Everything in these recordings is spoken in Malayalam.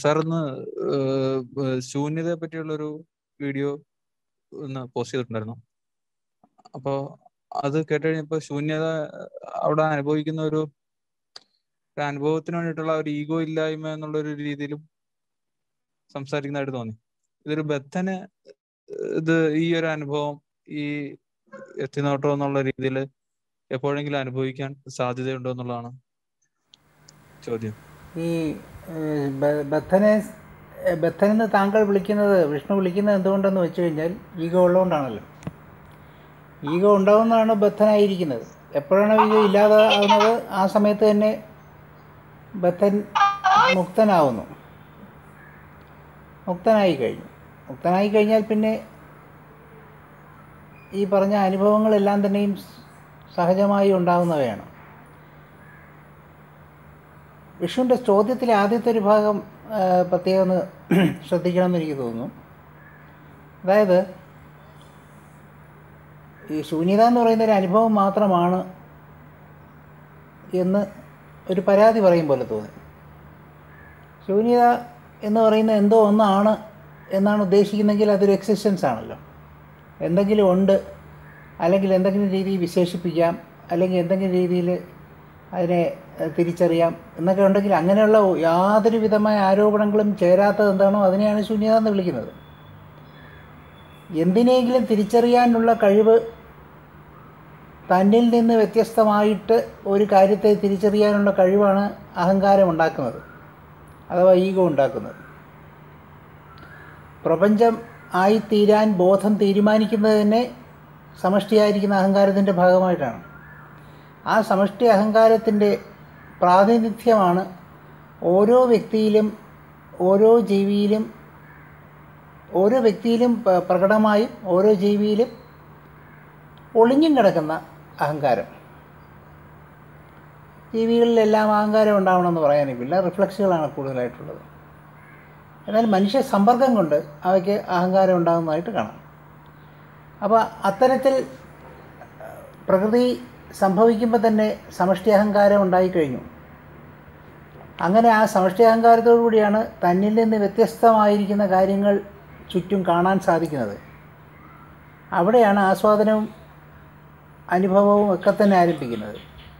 സാർ ഒന്ന് ഏഹ്, ഏഹ്, ശൂന്യതയെ പറ്റിയുള്ള ഒരു വീഡിയോ ഒന്ന് പോസ്റ്റ് ചെയ്തിട്ടുണ്ടായിരുന്നു അപ്പോ അത് കേട്ട് കഴിഞ്ഞപ്പോ ശൂന്യത അവിടെ അനുഭവിക്കുന്ന ഒരു ഒരു അനുഭവത്തിന് വേണ്ടിയിട്ടുള്ള ഒരു ഈഗോ ഇല്ലായ്മ എന്നുള്ള ഒരു രീതിയിലും സംസാരിക്കുന്നതായിട്ട് തോന്നി ഇതൊരു ബദ്ധന് ഇത് ഈ ഒരു അനുഭവം ഈ എത്തിനോട്ടം എന്നുള്ള രീതിയിൽ എപ്പോഴെങ്കിലും അനുഭവിക്കാൻ സാധ്യതയുണ്ടോ എന്നുള്ളതാണ് ചോദ്യം ഈ ഏഹ്, ബ- ബദ്ധനെ ഏഹ്, ബദ്ധനെന്ന് താങ്കൾ വിളിക്കുന്നത് വിഷ്ണു വിളിക്കുന്നത് എന്തുകൊണ്ടെന്ന് വെച്ച് കഴിഞ്ഞാൽ ഈഗോ ഉള്ളതുകൊണ്ടാണല്ലോ ഈഗോ ഉണ്ടാവുന്നതാണ് ബദ്ധനായിരിക്കുന്നത് എപ്പോഴാണോ ഈഗോ ഇല്ലാതാവുന്നത് ആ സമയത്ത് തന്നെ ബദ്ധൻ മുക്തനാവുന്നു മുക്തനായി കഴിഞ്ഞു മുക്തനായി കഴിഞ്ഞാൽ പിന്നെ ഈ പറഞ്ഞ അനുഭവങ്ങളെല്ലാം തന്നെയും സഹജമായി ഉണ്ടാകുന്നവയാണ് വിഷുവിൻ്റെ ചോദ്യത്തിലെ ആദ്യത്തെ ഒരു ഭാഗം ആ, പ്രത്യേകം ഒന്ന് ശ്രദ്ധിക്കണമെന്ന് എനിക്ക് തോന്നുന്നു അതായത് ഈ ശൂന്യത എന്ന് പറയുന്ന ഒരു അനുഭവം മാത്രമാണ് എന്ന് ഒരു പരാതി പറയും പോലെ തോന്നി ശൂന്യത എന്ന് പറയുന്ന എന്തോ ഒന്നാണ് എന്നാണ് ഉദ്ദേശിക്കുന്നതെങ്കിൽ അതൊരു എക്സിസ്റ്റൻസ് ആണല്ലോ എന്തെങ്കിലും ഉണ്ട് അല്ലെങ്കിൽ എന്തെങ്കിലും രീതിയിൽ വിശേഷിപ്പിക്കാം അല്ലെങ്കിൽ എന്തെങ്കിലും രീതിയിൽ അതിനെ ഏഹ്, തിരിച്ചറിയാം എന്നൊക്കെ ഉണ്ടെങ്കിൽ അങ്ങനെയുള്ള യാതൊരു വിധമായ ആരോപണങ്ങളും ചേരാത്തത് എന്താണോ അതിനെയാണ് ശൂന്യത എന്ന് വിളിക്കുന്നത് എന്തിനെങ്കിലും തിരിച്ചറിയാനുള്ള കഴിവ് തന്നിൽ നിന്ന് വ്യത്യസ്തമായിട്ട് ഒരു കാര്യത്തെ തിരിച്ചറിയാനുള്ള കഴിവാണ് അഹങ്കാരം ഉണ്ടാക്കുന്നത് അഥവാ ഈഗോ ഉണ്ടാക്കുന്നത് പ്രപഞ്ചം ആയിത്തീരാൻ ബോധം തീരുമാനിക്കുന്നത് തന്നെ സമഷ്ടിയായിരിക്കുന്ന അഹങ്കാരത്തിൻ്റെ ഭാഗമായിട്ടാണ് ആ സമഷ്ടി അഹങ്കാരത്തിൻ്റെ പ്രാതിനിധ്യമാണ് ഓരോ വ്യക്തിയിലും ഓരോ ജീവിയിലും ഓരോ വ്യക്തിയിലും പ- പ്രകടമായും ഓരോ ജീവിയിലും ഒളിഞ്ഞും കിടക്കുന്ന അഹങ്കാരം ജീവികളിലെല്ലാം അഹങ്കാരം ഉണ്ടാവണമെന്ന് പറയാനില്ല റിഫ്ലക്സുകളാണ് കൂടുതലായിട്ടുള്ളത് എന്നാൽ മനുഷ്യ സമ്പർക്കം കൊണ്ട് അവയ്ക്ക് അഹങ്കാരം ഉണ്ടാകുന്നതായിട്ട് കാണാം അപ്പോൾ അത്തരത്തിൽ പ്രകൃതി സംഭവിക്കുമ്പോൾ തന്നെ സമഷ്ടി അഹങ്കാരം ഉണ്ടായിക്കഴിഞ്ഞു അങ്ങനെ ആ സമഷ്ടി അഹങ്കാരത്തോടു കൂടിയാണ് തന്നിൽ നിന്ന് വ്യത്യസ്തമായിരിക്കുന്ന കാര്യങ്ങൾ ചുറ്റും കാണാൻ സാധിക്കുന്നത് അവിടെയാണ് ആസ്വാദനവും അനുഭവവും ഒക്കെ തന്നെ ആരംഭിക്കുന്നത്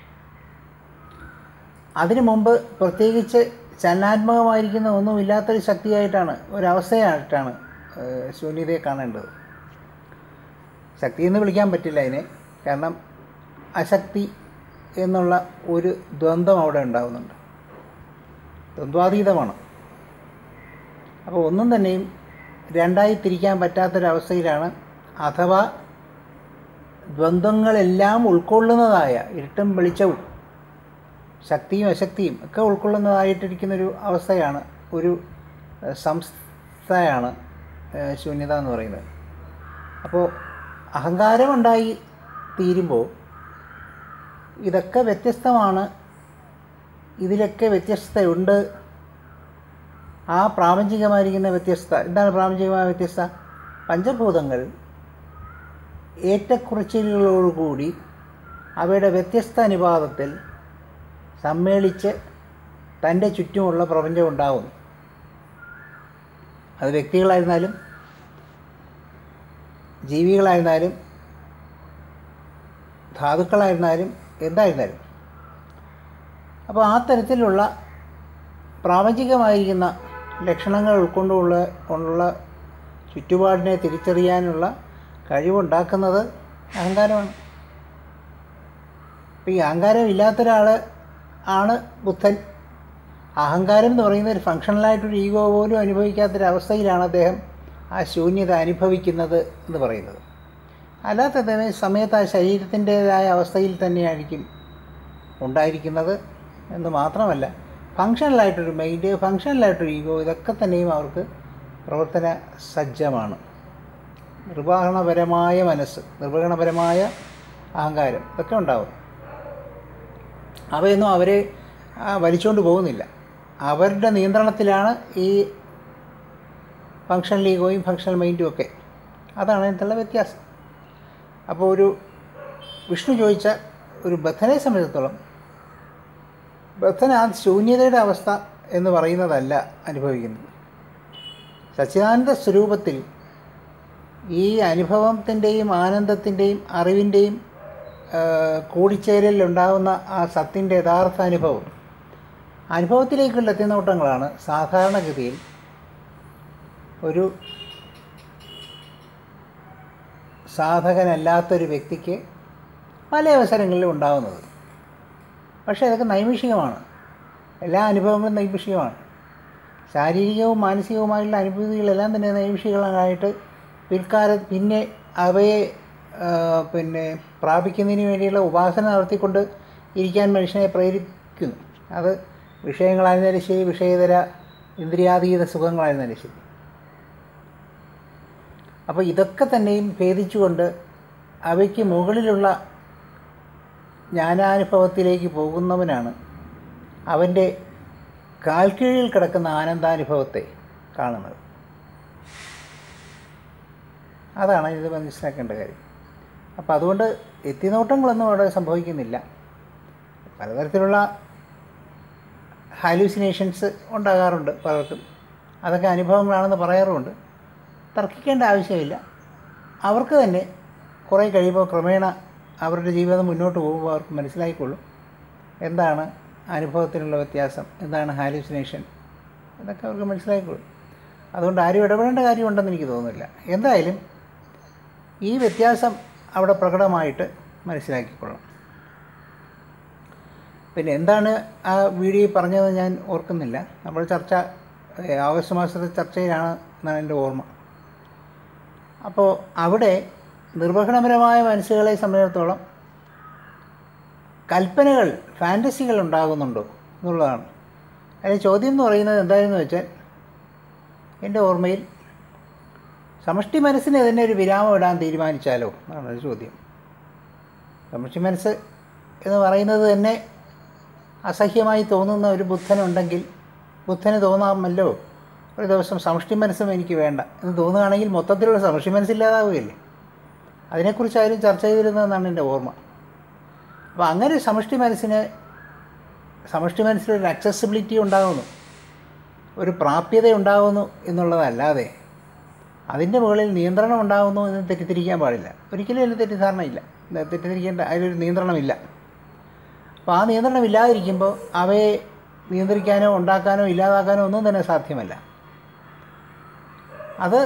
അതിനു മുമ്പ് പ്രത്യേകിച്ച് ചലനാത്മകമായിരിക്കുന്ന ഒന്നുമില്ലാത്തൊരു ശക്തിയായിട്ടാണ് ഒരവസ്ഥയായിട്ടാണ് ഏഹ്, ശൂന്യതയെ കാണേണ്ടത് ശക്തി എന്ന് വിളിക്കാൻ പറ്റില്ല അതിനെ കാരണം അശക്തി എന്നുള്ള ഒരു ദ്വന്ദ്വം അവിടെ ഉണ്ടാകുന്നുണ്ട് ദ്വന്ദ്വാതീതമാണ് അപ്പോൾ ഒന്നും തന്നെയും രണ്ടായി തിരിക്കാൻ പറ്റാത്തൊരവസ്ഥയിലാണ് അഥവാ ദ്വന്ദ്വങ്ങളെല്ലാം ഉൾക്കൊള്ളുന്നതായ ഇരുട്ടും വെളിച്ചവും ശക്തിയും അശക്തിയും ഒക്കെ ഉൾക്കൊള്ളുന്നതായിട്ടിരിക്കുന്നൊരു അവസ്ഥയാണ് ഒരു ഏഹ്, സംസ്ഥയാണ് ഏഹ്, ശൂന്യത എന്ന് പറയുന്നത് അപ്പോൾ അഹങ്കാരമുണ്ടായി തീരുമ്പോൾ ഇതൊക്കെ വ്യത്യസ്തമാണ് ഇതിലൊക്കെ വ്യത്യസ്തതയുണ്ട് ആ പ്രാപഞ്ചികമായിരിക്കുന്ന വ്യത്യസ്തത എന്താണ് പ്രാപഞ്ചികമായ വ്യത്യസ്തത പഞ്ചഭൂതങ്ങൾ ഏറ്റക്കുറച്ചിലുകളോടുകൂടി അവയുടെ വ്യത്യസ്ത അനുപാതത്തിൽ സമ്മേളിച്ച് തൻ്റെ ചുറ്റുമുള്ള പ്രപഞ്ചം ഉണ്ടാകുന്നു അത് വ്യക്തികളായിരുന്നാലും ജീവികളായിരുന്നാലും ധാതുക്കളായിരുന്നാലും എന്തായിരുന്നാലും അപ്പോൾ ആ തരത്തിലുള്ള പ്രാപഞ്ചികമായിരിക്കുന്ന ലക്ഷണങ്ങൾ ഉൾക്കൊണ്ടുള്ള കൊണ്ടുള്ള ചുറ്റുപാടിനെ തിരിച്ചറിയാനുള്ള കഴിവുണ്ടാക്കുന്നത് അഹങ്കാരമാണ് അപ്പോൾ ഈ അഹങ്കാരം ഇല്ലാത്തൊരാൾ ആണ് ബുദ്ധൻ അഹങ്കാരം എന്ന് പറയുന്ന ഒരു ഫങ്ഷണലായിട്ടൊരു ഈഗോ പോലും അനുഭവിക്കാത്തൊരവസ്ഥയിലാണ് അദ്ദേഹം ആ ശൂന്യത അനുഭവിക്കുന്നത് എന്ന് പറയുന്നത് അല്ലാത്ത തന്നെ സമയത്ത് ആ ശരീരത്തിൻ്റേതായ അവസ്ഥയിൽ തന്നെയായിരിക്കും ഉണ്ടായിരിക്കുന്നത് എന്ന് മാത്രമല്ല ഫങ്ഷണലായിട്ടൊരു മൈൻഡ് ഫങ്ഷണലായിട്ടൊരു ഈഗോ ഇതൊക്കെ തന്നെയും അവർക്ക് പ്രവർത്തന സജ്ജമാണ് നിർവഹണപരമായ മനസ്സ് നിർവഹണപരമായ അഹങ്കാരം ഇതൊക്കെ ഉണ്ടാവും അവയൊന്നും അവരെ ആ, വലിച്ചുകൊണ്ട് പോകുന്നില്ല അവരുടെ നിയന്ത്രണത്തിലാണ് ഈ ഫങ്ഷണൽ ഈഗോയും ഫങ്ഷണൽ മൈൻഡും ഒക്കെ അതാണ് അതിനുള്ള വ്യത്യാസം അപ്പോൾ ഒരു വിഷ്ണു ചോദിച്ച ഒരു ബദ്ധനെ സംബന്ധിച്ചിടത്തോളം ബദ്ധന ആ ശൂന്യതയുടെ അവസ്ഥ എന്ന് പറയുന്നതല്ല അനുഭവിക്കുന്നത് സച്ചിദാനന്ദ സ്വരൂപത്തിൽ ഈ അനുഭവത്തിൻ്റെയും ആനന്ദത്തിൻ്റെയും അറിവിൻ്റെയും കൂടിച്ചേരലിൽ ഉണ്ടാകുന്ന ആ സത്തിൻ്റെ യഥാർത്ഥ അനുഭവം അനുഭവത്തിലേക്കുള്ള എത്തിനോട്ടങ്ങളാണ് സാധാരണഗതിയിൽ ഒരു സാധകനല്ലാത്തൊരു വ്യക്തിക്ക് പല അവസരങ്ങളിലും ഉണ്ടാകുന്നത് പക്ഷേ അതൊക്കെ നൈമിഷികമാണ് എല്ലാ അനുഭവങ്ങളും നൈമിഷികമാണ് ശാരീരികവും മാനസികവുമായുള്ള അനുഭൂതികളെല്ലാം തന്നെ നൈമിഷികളായിട്ട് പിൽക്കാല പിന്നെ അവയെ ആ, പിന്നെ പ്രാപിക്കുന്നതിന് വേണ്ടിയുള്ള ഉപാസന നടത്തിക്കൊണ്ട് ഇരിക്കാൻ മനുഷ്യനെ പ്രേരിപ്പിക്കുന്നു അത് വിഷയങ്ങളായിരുന്നാലും ശരി വിഷയേതര ഇന്ദ്രിയാതീത സുഖങ്ങളായിരുന്നാലും ശരി അപ്പോൾ ഇതൊക്കെ തന്നെയും ഭേദിച്ചുകൊണ്ട് അവയ്ക്ക് മുകളിലുള്ള ജ്ഞാനാനുഭവത്തിലേക്ക് പോകുന്നവനാണ് അവൻ്റെ കാൽക്കീഴിൽ കിടക്കുന്ന ആനന്ദാനുഭവത്തെ കാണുന്നത് അതാണ് ഇത് മനസ്സിലാക്കേണ്ട കാര്യം അപ്പോൾ അതുകൊണ്ട് എത്തിനോട്ടങ്ങളൊന്നും അവിടെ സംഭവിക്കുന്നില്ല പലതരത്തിലുള്ള ഹാലൂസിനേഷൻസ് ഉണ്ടാകാറുണ്ട് പലർക്കും അതൊക്കെ അനുഭവങ്ങളാണെന്ന് പറയാറുമുണ്ട് തർക്കിക്കേണ്ട ആവശ്യമില്ല അവർക്ക് തന്നെ കുറേ കഴിയുമ്പോൾ ക്രമേണ അവരുടെ ജീവിതം മുന്നോട്ട് പോകുമ്പോൾ അവർക്ക് മനസ്സിലായിക്കൊള്ളും എന്താണ് അനുഭവത്തിനുള്ള വ്യത്യാസം എന്താണ് ഹാലൂസിനേഷൻ ഇതൊക്കെ അവർക്ക് മനസ്സിലായിക്കൊള്ളും അതുകൊണ്ട് ആരും ഇടപെടേണ്ട കാര്യമുണ്ടെന്ന് എനിക്ക് തോന്നുന്നില്ല എന്തായാലും ഈ വ്യത്യാസം അവിടെ പ്രകടമായിട്ട് മനസ്സിലാക്കിക്കൊള്ളാം പിന്നെ എന്താണ് ആ വീഡിയോ പറഞ്ഞത് ഞാൻ ഓർക്കുന്നില്ല നമ്മൾ ചർച്ച ഏ, ആഗസ്റ്റ് മാസത്തെ ചർച്ചയിലാണ് എന്നാണ് എൻ്റെ ഓർമ്മ അപ്പോൾ അവിടെ നിർവഹണപരമായ മനസ്സുകളെ സംബന്ധിച്ചിടത്തോളം കൽപ്പനകൾ ഫാൻറ്റസികൾ ഉണ്ടാകുന്നുണ്ടോ എന്നുള്ളതാണ് അതിന് ചോദ്യം എന്ന് പറയുന്നത് എന്താണെന്ന് വെച്ചാൽ എൻ്റെ ഓർമ്മയിൽ സമഷ്ടി മനസ്സിന് തന്നെ ഒരു വിരാമം ഇടാൻ തീരുമാനിച്ചാലോ എന്നാണ് ഒരു ചോദ്യം സമഷ്ടി മനസ്സ് എന്ന് പറയുന്നത് തന്നെ അസഹ്യമായി തോന്നുന്ന ഒരു ബുദ്ധനുണ്ടെങ്കിൽ ബുദ്ധന് തോന്നാമല്ലോ ഒരു ദിവസം സമഷ്ടി മനസ്സും എനിക്ക് വേണ്ട എന്ന് തോന്നുകയാണെങ്കിൽ മൊത്തത്തിലുള്ള സമഷ്ടി മനസ്സില്ലാതാവുകയില്ലേ അതിനെക്കുറിച്ച് ആരും ചർച്ച ചെയ്തിരുന്നതെന്നാണ് എൻ്റെ ഓർമ്മ അപ്പോൾ അങ്ങനെ സമഷ്ടി മനസ്സിന് സമഷ്ടി മനസ്സിലൊരു അക്സസിബിലിറ്റി ഉണ്ടാകുന്നു ഒരു പ്രാപ്യത ഉണ്ടാകുന്നു എന്നുള്ളതല്ലാതെ അതിൻ്റെ മുകളിൽ നിയന്ത്രണം ഉണ്ടാകുന്നു എന്ന് തെറ്റിദ്ധരിക്കാൻ പാടില്ല ഒരിക്കലും അതിന് തെറ്റിദ്ധാരണയില്ല തെറ്റിദ്ധരിക്കേണ്ട അതിലൊരു നിയന്ത്രണമില്ല അപ്പോൾ ആ നിയന്ത്രണം ഇല്ലാതിരിക്കുമ്പോൾ അവയെ നിയന്ത്രിക്കാനോ ഉണ്ടാക്കാനോ ഇല്ലാതാക്കാനോ ഒന്നും തന്നെ സാധ്യമല്ല അത്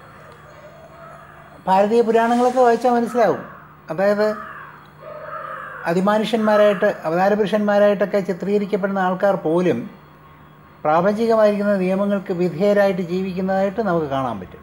ഭാരതീയ പുരാണങ്ങളൊക്കെ വായിച്ചാൽ മനസ്സിലാവും അതായത് അതിമാനുഷ്യന്മാരായിട്ട് അവതാരപുരുഷന്മാരായിട്ടൊക്കെ ചിത്രീകരിക്കപ്പെടുന്ന ആൾക്കാർ പോലും പ്രാപഞ്ചികമായിരിക്കുന്ന നിയമങ്ങൾക്ക് വിധേയരായിട്ട് ജീവിക്കുന്നതായിട്ട് നമുക്ക് കാണാൻ പറ്റും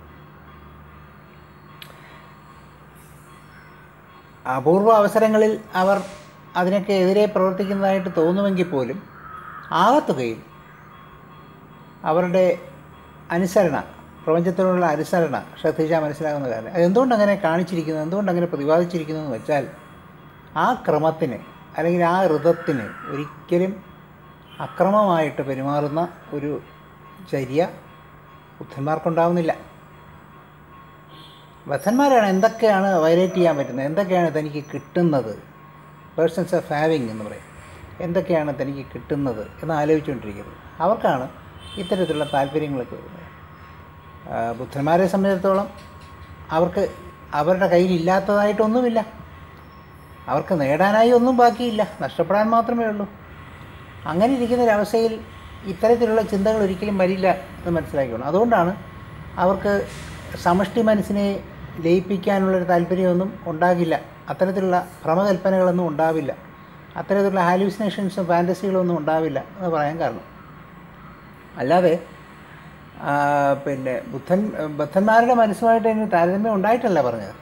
അപൂർവ അവസരങ്ങളിൽ അവർ അതിനൊക്കെ എതിരെ പ്രവർത്തിക്കുന്നതായിട്ട് തോന്നുമെങ്കിൽ പോലും ആകത്തുകയിൽ അവരുടെ അനുസരണ പ്രപഞ്ചത്തിനുള്ള അനുസരണ ശ്രദ്ധിച്ചാൽ മനസ്സിലാകുന്ന കാര്യം അതെന്തുകൊണ്ട് അങ്ങനെ കാണിച്ചിരിക്കുന്നു എന്തുകൊണ്ട് അങ്ങനെ പ്രതിപാദിച്ചിരിക്കുന്നു എന്ന് വെച്ചാൽ ആ ക്രമത്തിന് അല്ലെങ്കിൽ ആ ഋതത്തിന് ഒരിക്കലും അക്രമമായിട്ട് പെരുമാറുന്ന ഒരു ചര്യ ബുദ്ധന്മാർക്കുണ്ടാവുന്നില്ല ബദ്ധന്മാരാണ് എന്തൊക്കെയാണ് വയലേറ്റ് ചെയ്യാൻ പറ്റുന്നത് എന്തൊക്കെയാണ് തനിക്ക് കിട്ടുന്നത് പേഴ്സൺസ് ഓഫ് ഹാവിങ് എന്ന് പറയും എന്തൊക്കെയാണ് തനിക്ക് കിട്ടുന്നത് എന്ന് ആലോചിച്ചുകൊണ്ടിരിക്കുന്നത് അവർക്കാണ് ഇത്തരത്തിലുള്ള താല്പര്യങ്ങളൊക്കെ വരുന്നത് ആ, ബുദ്ധന്മാരെ സംബന്ധിച്ചിടത്തോളം അവർക്ക് അവരുടെ കയ്യിലില്ലാത്തതായിട്ടൊന്നുമില്ല അവർക്ക് നേടാനായി ഒന്നും ബാക്കിയില്ല നഷ്ടപ്പെടാൻ മാത്രമേ ഉള്ളൂ അങ്ങനെ ഇരിക്കുന്ന ഒരവസ്ഥയിൽ ഇത്തരത്തിലുള്ള ചിന്തകൾ ഒരിക്കലും വരില്ല എന്ന് മനസ്സിലാക്കിക്കണം അതുകൊണ്ടാണ് അവർക്ക് സമഷ്ടി മനസ്സിനെ ലയിപ്പിക്കാനുള്ളൊരു താല്പര്യമൊന്നും ഉണ്ടാകില്ല അത്തരത്തിലുള്ള ഭ്രമകൽപ്പനകളൊന്നും ഉണ്ടാവില്ല അത്തരത്തിലുള്ള ഹാലൂസിനേഷൻസും ഫാൻറ്റസികളും ഒന്നും ഉണ്ടാവില്ല എന്ന് പറയാൻ കാരണം അല്ലാതെ ആ, പിന്നെ ബുദ്ധൻ ബുദ്ധന്മാരുടെ മനസ്സുമായിട്ട് അതിന് താരതമ്യം ഉണ്ടായിട്ടല്ല പറഞ്ഞത്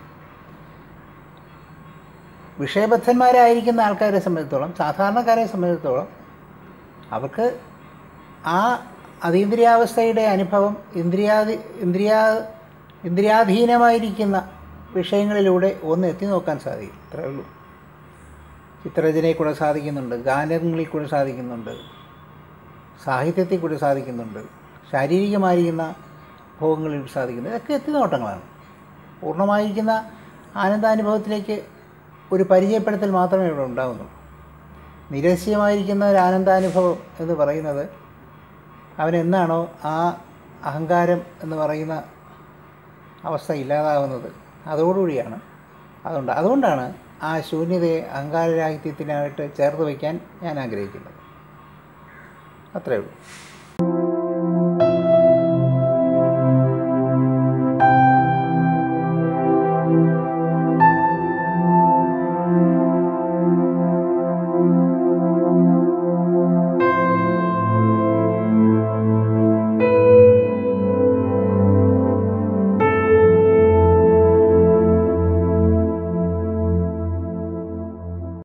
വിഷയബദ്ധന്മാരായിരിക്കുന്ന ആൾക്കാരെ സംബന്ധിച്ചിടത്തോളം സാധാരണക്കാരെ സംബന്ധിച്ചിടത്തോളം അവർക്ക് ആ അതീന്ദ്രിയാവസ്ഥയുടെ അനുഭവം ഇന്ദ്രിയാധി ഇന്ദ്രിയാ ഇന്ദ്രിയാധീനമായിരിക്കുന്ന വിഷയങ്ങളിലൂടെ ഒന്ന് എത്തി നോക്കാൻ സാധിക്കും ഇത്രയേ ഉള്ളൂ ചിത്രരചനയിൽ കൂടെ സാധിക്കുന്നുണ്ട് ഗാനങ്ങളിൽ കൂടെ സാധിക്കുന്നുണ്ട് സാഹിത്യത്തിൽ കൂടെ സാധിക്കുന്നുണ്ട് ശാരീരികമായിരിക്കുന്ന ഭോഗങ്ങളിൽ സാധിക്കുന്നു ഇതൊക്കെ എത്തിനോട്ടങ്ങളാണ് പൂർണ്ണമായിരിക്കുന്ന ആനന്ദാനുഭവത്തിലേക്ക് ഒരു പരിചയപ്പെടുത്തൽ മാത്രമേ ഇവിടെ ഉണ്ടാകുന്നുള്ളൂ നിരസ്യമായിരിക്കുന്ന ഒരു ആനന്ദാനുഭവം എന്ന് പറയുന്നത് അവനെന്നാണോ ആ അഹങ്കാരം എന്ന് പറയുന്ന അവസ്ഥ ഇല്ലാതാവുന്നത് അതോടുകൂടിയാണ് അതുകൊണ്ട് അതുകൊണ്ടാണ് ആ ശൂന്യതയെ അഹങ്കാരരാഹിത്യത്തിനായിട്ട് ചേർത്ത് വയ്ക്കാൻ ഞാൻ ആഗ്രഹിക്കുന്നത് അത്രയേ ഉള്ളൂ